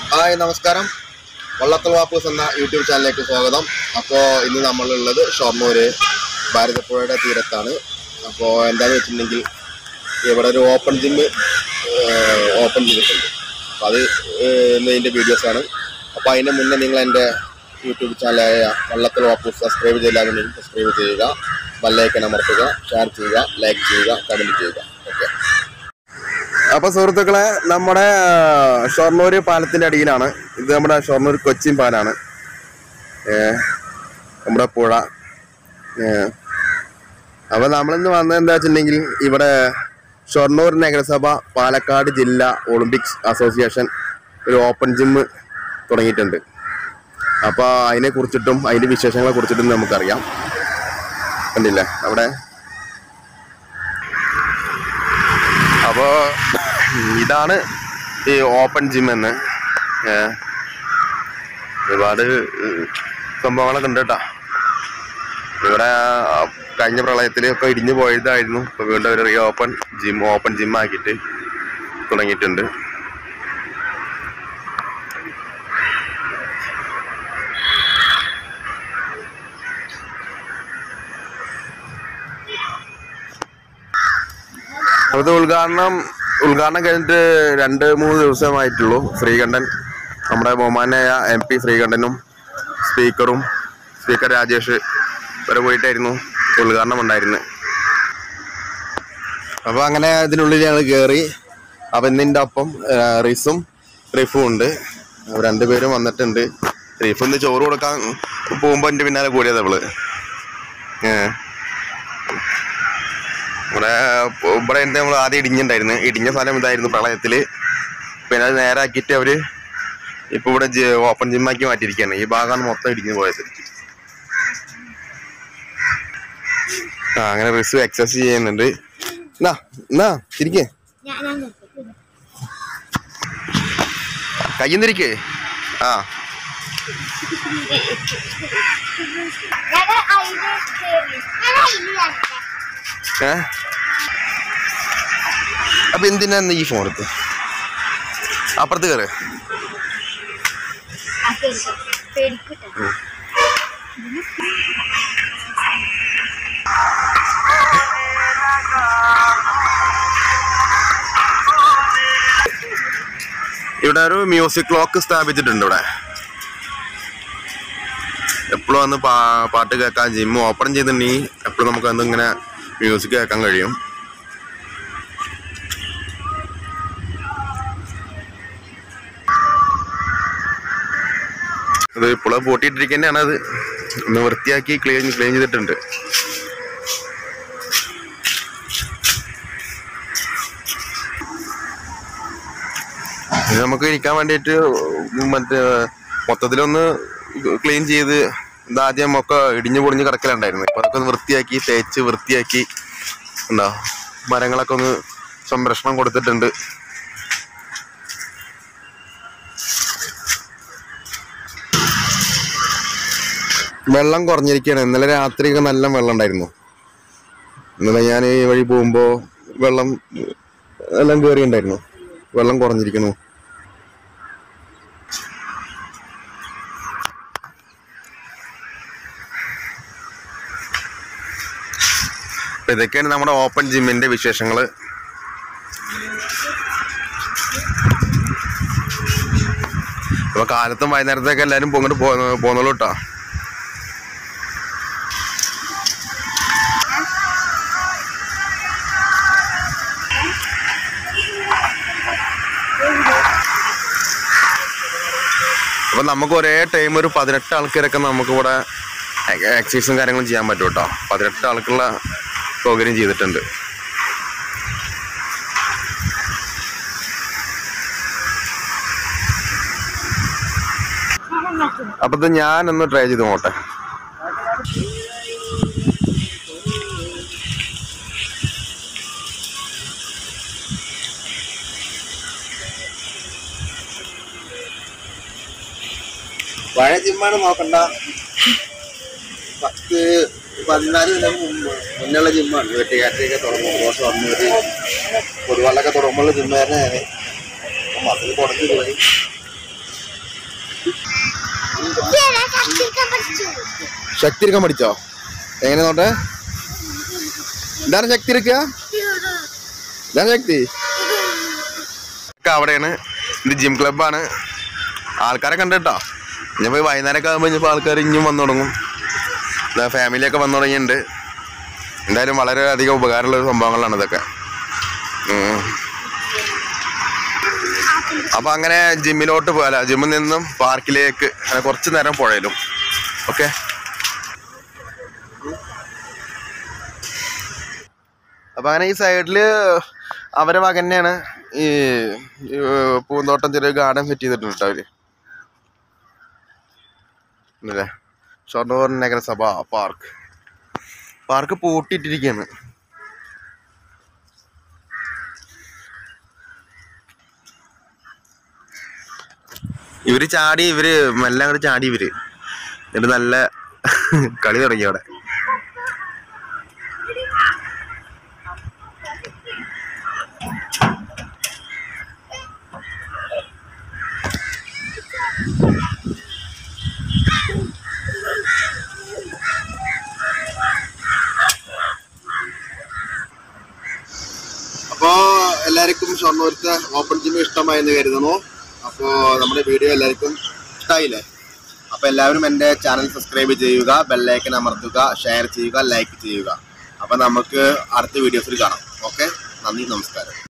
Hi നമസ്കാരം വള്ളത്തൽ വാപ്പൂസ് എന്ന YouTube ചാനലിലേക്ക് സ്വാഗതം അപ്പോൾ ഇന്ന് നമ്മളുള്ളത് ഷൊർണൂര് ഭാരതപ്പുഴയുടെ തീരത്താണ് അപ്പോൾ എന്താണെന്ന് വെച്ചിട്ടുണ്ടെങ്കിൽ ഇവിടെ ഒരു ഓപ്പൺ ജിമ്മ് ഓപ്പൺ ചെയ്തിട്ടുണ്ട് അപ്പോൾ അത് ഏഹ്, ഇന്ന് ഇതിൻ്റെ വീഡിയോസാണ് അപ്പോൾ അതിന് മുന്നേ നിങ്ങൾ എൻ്റെ യൂട്യൂബ് ചാനലായ വള്ളത്തൽ വാപ്പൂസ് സബ്സ്ക്രൈബ് ചെയ്യില്ലാന്നുണ്ടെങ്കിൽ സബ്സ്ക്രൈബ് ചെയ്യുക ബെല്ലൈക്കൻ അമർത്തുക ഷെയർ ചെയ്യുക ലൈക്ക് ചെയ്യുക കമൻറ്റ് ചെയ്യുക ഓക്കെ അപ്പൊ സുഹൃത്തുക്കളെ നമ്മുടെ ആ, ഷൊർണൂര് പാലത്തിന്റെ അടിയിലാണ് ഇത് നമ്മുടെ ഷൊർണൂർ കൊച്ചിൻ പാലാണ് ഏ, നമ്മുടെ പുഴ ഏ, അപ്പൊ നമ്മളിന്ന് വന്നത് എന്താ വെച്ചിട്ടുണ്ടെങ്കിൽ ഇവിടെ ഷൊർണൂർ നഗരസഭ പാലക്കാട് ജില്ലാ ഒളിമ്പിക്സ് അസോസിയേഷൻ ഒരു ഓപ്പൺ ജിമ്മ് തുടങ്ങിയിട്ടുണ്ട് അപ്പോൾ അതിനെ കുറിച്ചിട്ടും അതിന്റെ വിശേഷങ്ങളെ കുറിച്ചിട്ടും നമുക്കറിയാം കണ്ടില്ലേ അവിടെ അപ്പോൾ ഇതാണ് ഈ ഓപ്പൺ ജിം എന്ന് ഏ, ഒരുപാട് ഏഹ്, സംഭവങ്ങളൊക്കെ ഉണ്ട് കേട്ടോ ഇവിടെ ആ, കഴിഞ്ഞ പ്രളയത്തിൽ ഒക്കെ ഇടിഞ്ഞു പോയതായിരുന്നു ഇപ്പൊ വീണ്ടും ഒരു re open gym open gym ആക്കിയിട്ട് തുടങ്ങിയിട്ടുണ്ട് അത് ഉദ്ഘാടനം ഉദ്ഘാടനം കഴിഞ്ഞിട്ട് രണ്ട് മൂന്ന് ദിവസമായിട്ടുള്ളൂ ശ്രീകണ്ഠൻ നമ്മുടെ ബഹുമാനായ എം പി ശ്രീകണ്ഠനും സ്പീക്കറും സ്പീക്കർ രാജേഷ് വരെ പോയിട്ടായിരുന്നു ഉദ്ഘാടനം ഉണ്ടായിരുന്നത് അപ്പോൾ അങ്ങനെ ഇതിനുള്ളിൽ ഞങ്ങൾ കയറി അപ്പം ഇന്നിൻ്റെ ഒപ്പം ആ, റിസും റിഫും ഉണ്ട് അവർ രണ്ടുപേരും വന്നിട്ടുണ്ട് റിഫ് ഇന്ന് ചോറ് കൊടുക്കാൻ പോകുമ്പോൾ എൻ്റെ പിന്നാലെ കൂടിയത് അവള് ഏഹ് ഇവിടെ ഇവിടെ എന്താ നമ്മൾ ആദ്യം ഇടിഞ്ഞിണ്ടായിരുന്നു ഇടിഞ്ഞ സ്ഥലം ഇതായിരുന്നു പ്രളയത്തില് പിന്നെ അത് നേരാക്കിയിട്ട് അവര് ഇപ്പൊ ഇവിടെ ജി- ഓപ്പൺ ജിമ്മാക്കി മാറ്റിയിരിക്കുകയാണ് ഈ ഭാഗമാണ് മൊത്തം ഇടിഞ്ഞു പോയത് ആ അങ്ങനെ റിസ് എക്സസൈസ് ചെയ്യുന്നുണ്ട് എന്നാ എന്നാ തിരിക്കേ ഞാൻ ഞാൻ നിർത്തും. കയ്യുന്നിരിക്കേ ആ ഞാൻ അതില് കേറി. ഞാൻ അതില് കണ്ടേ. ഏ അപ്പൊ എന്തിനാ ഇന്ന് ഈ ഫോൺ എടുത്ത് അപ്പുറത്ത് കയറ് ആ കേറി. പേടിക്കട്ടെ. ഇവിടെ ഒരു മ്യൂസിക് ക്ലോക്ക് സ്ഥാപിച്ചിട്ടുണ്ട് ഇവിടെ എപ്പോഴും വന്ന് പാ പാട്ട് കേൾക്കാൻ ജിം ഓപ്പൺ ചെയ്തിട്ടുണ്ടെങ്കിൽ എപ്പോഴും നമുക്ക് അന്ന് ഇങ്ങനെ മ്യൂസിക് കേൾക്കാൻ കഴിയും അത് ഇപ്പോഴും പൂട്ടിയിട്ടിരിക്കുന്നതാണ് അത് ഒന്ന് വൃത്തിയാക്കി ക്ലീൻ ക്ലീൻ ചെയ്തിട്ടുണ്ട് ഇത് നമുക്ക് ഇരിക്കാൻ വേണ്ടിയിട്ട് മറ്റേ മൊത്തത്തിലൊന്ന് ക്ലീൻ ചെയ്ത് ഇതാദ്യം ഒക്കെ ഇടിഞ്ഞു പൊടിഞ്ഞ് കിടക്കലുണ്ടായിരുന്നു ഇപ്പൊ അതൊക്കെ ഒന്ന് വൃത്തിയാക്കി തേച്ച് വൃത്തിയാക്കി ഉണ്ടോ മരങ്ങളൊക്കെ ഒന്ന് സംരക്ഷണം കൊടുത്തിട്ടുണ്ട് വെള്ളം കുറഞ്ഞിരിക്കുകയാണ് ഇന്നലെ രാത്രിയൊക്കെ നല്ല വെള്ളം ഉണ്ടായിരുന്നു ഇന്നലെ ഞാൻ ഈ വഴി പോകുമ്പോൾ വെള്ളം എല്ലാം കയറിയുണ്ടായിരുന്നു വെള്ളം കുറഞ്ഞിരിക്കുന്നു അപ്പൊ ഇതൊക്കെയാണ് നമ്മുടെ ഓപ്പൺ ജിമ്മിന്റെ വിശേഷങ്ങള് അപ്പൊ കാലത്തും വൈകുന്നേരത്തൊക്കെ എല്ലാരും പൊങ്ങിട്ട് പോന്നോളൂ കേട്ടോ അപ്പൊ നമുക്ക് ഒരേ ടൈം ഒരു പതിനെട്ട് ആൾക്കാരൊക്കെ നമുക്ക് ഇവിടെ എക്സസൈസും കാര്യങ്ങളും ചെയ്യാൻ പറ്റും കേട്ടോ പതിനെട്ട് ആൾക്കുള്ള സൗകര്യം ചെയ്തിട്ടുണ്ട് ഞാൻ നിർത്തും. അപ്പൊ ഇത് ഞാനൊന്ന് ട്രൈ ചെയ്ത് നോട്ടെ പഴയ ജിമ്മാണ് നോക്കണ്ട പത്ത് പതിനാല് കൊല്ലം മുമ്പ് മുന്നുള്ള ജിമ്മാണ് വെട്ടുകാറ്റൊക്കെ തുടങ്ങുമ്പോൾ ഷൊർണൂര് പൊതുവള്ളൊക്കെ തുടങ്ങുമ്പോൾ ജിമ്മായിരുന്നു ഞാൻ മസിൽ കുറച്ച് പോയി ശക്തി എടുക്കാൻ പഠിച്ചോ എങ്ങനെ നോട്ടെ എന്താണ് ശക്തി എടുക്കുക എന്താണ് ശക്തി ഒക്കെ അവിടെയാണ് ഇത് ജിം ക്ലബ്ബാണ് ആൾക്കാരെ കണ്ടിട്ടോ ഇനി പോയി വൈകുന്നേരമൊക്കെ ആകുമ്പോൾ ഇനിയിപ്പോൾ ആൾക്കാർ ഇനിയും വന്നു തുടങ്ങും ഇതാ ഫാമിലിയൊക്കെ വന്നു തുടങ്ങിയിട്ടുണ്ട് എന്തായാലും വളരെ അധികം ഉപകാരമുള്ള ഒരു സംഭവങ്ങളാണ് ഇതൊക്കെ ഉം. അപ്പൊ അങ്ങനെ ജിമ്മിലോട്ട് പോയാല ജിമ്മിൽ നിന്നും പാർക്കിലേക്ക് അങ്ങനെ കുറച്ച് നേരം പുഴയിലും ഓക്കെ അപ്പൊ അങ്ങനെ ഈ സൈഡില് അവരെ വക തന്നെയാണ് ഈ ഈ പൂന്തോട്ടം ചെറിയ ഗാർഡൻ സെറ്റ് ചെയ്തിട്ടുണ്ട് കേട്ടോ അവര് അല്ലേ ഷൊർണൂർ നഗരസഭ പാർക്ക് പാർക്ക് പൂട്ടിയിട്ടിരിക്കുകയാണ് ഇവര് ചാടി ഇവര് മെല്ലെ അങ്ങോട്ട് ചാടി ഇവര് എന്നിട്ട് നല്ല കളി തുടങ്ങി അവിടെ അപ്പോ എല്ലാവർക്കും ഷൊർണൂരത്തെ ഓപ്പൺ ജിം ഇഷ്ടമായെന്ന് കരുതുന്നു അപ്പോ നമ്മുടെ വീഡിയോ എല്ലാവർക്കും ഇഷ്ടമായില്ലേ അപ്പൊ എല്ലാവരും എൻ്റെ ചാനൽ സബ്സ്ക്രൈബ് ചെയ്യുക ബെല്ലൈക്കൻ അമർത്തുക ഷെയർ ചെയ്യുക ലൈക്ക് ചെയ്യുക അപ്പൊ നമുക്ക് അടുത്ത വീഡിയോസിൽ കാണാം ഓക്കെ നന്ദി നമസ്കാരം